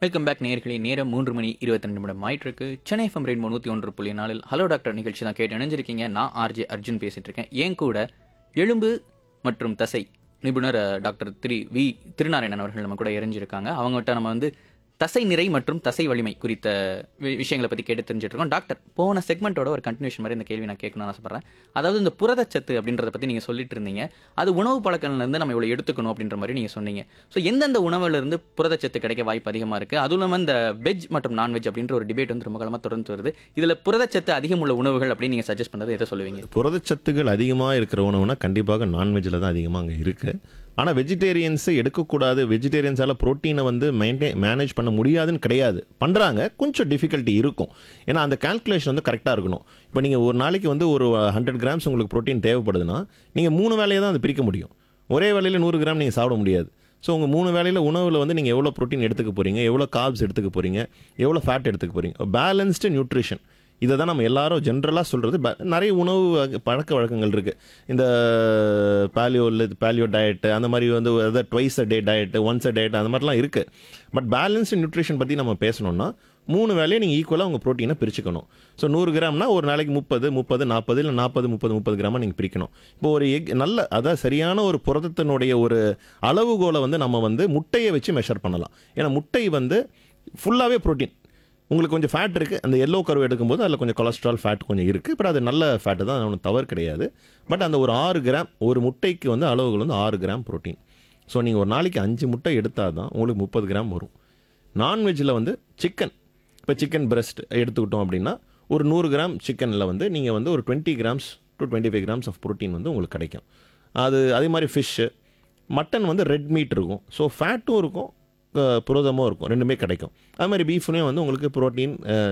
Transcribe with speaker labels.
Speaker 1: welcome back நேர்களே நேரம் மூன்று மணி இருபத்தி ரெண்டு நிமிடம் ஆயிட்டிருக்கு சென்னை எஃப்எம் ரெயின்போ நூற்றி ஒன்று புள்ளி நாலில் ஹலோ டாக்டர் நிகழ்ச்சி தான் கேட்டு இணைஞ்சிருக்கீங்க நான் ஆர்ஜே அர்ஜுன் பேசிட்டு இருக்கேன் என் கூட எலும்பு மற்றும் தசை நிபுணர் அஹ், டாக்டர் திரு வி திருநாராயணன் அவர்கள் நம்ம கூட இறைஞ்சிருக்காங்க அவங்ககிட்ட நம்ம வந்து தசை நிறை மற்றும் தசை வலிமை குறித்த வி- விஷயங்களை பற்றி கேட்டு தெரிஞ்சுட்டு இருக்கோம் டாக்டர் போன செக்மெண்ட்டோட ஒரு கண்டினியூஷன் மாதிரி இந்த கேள்வி நான் கேட்கணும்னு ஆசைப்பட்றேன் அதாவது இந்த புரதச்சத்து அப்படின்றத பற்றி நீங்கள் சொல்லிட்டு இருந்தீங்க அது உணவு பழக்கங்கள்லேருந்து நம்ம இவ்வளோ எடுத்துக்கணும் அப்படின்ற மாதிரி நீங்கள் சொன்னீங்க ஸோ எந்தெந்த உணவுல இருந்து புரதச்சத்து கிடைக்க வாய்ப்பு அதிகமாக இருக்குது அதுவும் இல்லாமல் இந்த வெஜ் மற்றும் நான்வெஜ் அப்படின்ற ஒரு டிபேட் வந்து ரொம்ப காலமாக தொடர்ந்து வருது இதில் புரதச்சத்து அதிகம் உள்ள உணவுகள் அப்படின்னு நீங்கள் சஜஸ்ட் பண்ணது எதை சொல்லுவீங்க
Speaker 2: புரதச்சத்துகள் அதிகமாக இருக்கிற உணவுனா கண்டிப்பாக நான்வெஜ்ஜில் தான் அதிகமாக அங்கே இருக்குது ஆனால் வெஜிடேரியன்ஸை எடுக்கக்கூடாது வெஜிடேரியன்ஸால் ப்ரோட்டீனை வந்து மெயின்டைன் மேனேஜ் பண்ண முடியாதுன்னு கிடையாது பண்ணுறாங்க கொஞ்சம் டிஃபிகல்ட்டி இருக்கும் ஏன்னா அந்த கால்குலேஷன் வந்து கரெக்டாக இருக்கணும் இப்போ நீங்கள் ஒரு நாளைக்கு வந்து ஒரு ஹண்ட்ரட் கிராம்ஸ் உங்களுக்கு ப்ரோட்டீன் தேவைப்படுதுன்னா நீங்கள் மூணு வேலையை தான் அதை பிரிக்க முடியும் ஒரே வேலையில் நூறு கிராம் நீங்கள் சாப்பிட முடியாது ஸோ உங்கள் மூணு வேளையில் உணவில் வந்து நீங்கள் எவ்வளோ ப்ரோட்டீன் எடுத்துக்க போகிறீங்க எவ்வளோ கார்ப்ஸ் எடுத்துக்க போகிறீங்க எவ்வளோ ஃபேட் எடுத்துக்க போகிறீங்க பேலன்ஸ்டு நியூட்ரிஷன் இதை தான் நம்ம எல்லாரும் ஜென்ரலாக சொல்கிறது நிறைய உணவு வகை- பழக்க வழக்கங்கள் இருக்குது இந்த பேலியோ இல்லை பேலியோ டயட்டு அந்த மாதிரி வந்து எதாவது twice a day diet once a diet அந்த மாதிரிலாம் இருக்குது பட் பேலன்ஸ்டு நியூட்ரிஷன் பற்றி நம்ம பேசணும்னா மூணு வேலையை நீங்கள் ஈக்குவலாக உங்கள் ப்ரோட்டீனை பிரிச்சுக்கணும் ஸோ நூறு கிராம்னா ஒரு நாளைக்கு முப்பது முப்பது நாற்பது இல்லை நாற்பது முப்பது முப்பது கிராமாக நீங்கள் பிரிக்கணும் இப்போ ஒரு எக் நல்ல அதான் சரியான ஒரு புரதத்தினுடைய ஒரு அளவுகோலை வந்து நம்ம வந்து முட்டையை வச்சு மெஷர் பண்ணலாம் ஏன்னா முட்டை வந்து ஃபுல்லாகவே ப்ரோட்டீன் உங்களுக்கு கொஞ்சம் ஃபேட் இருக்குது அந்த எல்லோ கருவு எடுக்கும்போது அதில் கொஞ்சம் கொலஸ்ட்ரால் ஃபேட் கொஞ்சம் இருக்குது பட் அது நல்ல ஃபேட்டு தான் ஒன்றும் தவறு கிடையாது பட் அந்த ஒரு ஆறு கிராம் ஒரு முட்டைக்கு வந்து அளவுகள் வந்து ஆறு கிராம் ப்ரோட்டீன் ஸோ நீங்கள் ஒரு நாளைக்கு அஞ்சு முட்டை எடுத்தால் தான் உங்களுக்கு முப்பது கிராம் வரும் நான்வெஜ்ஜில் வந்து சிக்கன் இப்போ சிக்கன் பிரஸ்ட் எடுத்துக்கிட்டோம் அப்படின்னா ஒரு நூறு கிராம் சிக்கனில் வந்து நீங்கள் வந்து ஒரு twenty grams to twenty five grams of protein வந்து உங்களுக்கு கிடைக்கும் அது அதே மாதிரி ஃபிஷ்ஷு மட்டன் வந்து ரெட் மீட் இருக்கும் ஸோ ஃபேட்டும் இருக்கும் அஹ், புரதமும் இருக்கும் ரெண்டுமே கிடைக்கும் அது மாதிரி பீஃப்லேயும் வந்து உங்களுக்கு ப்ரோட்டீன்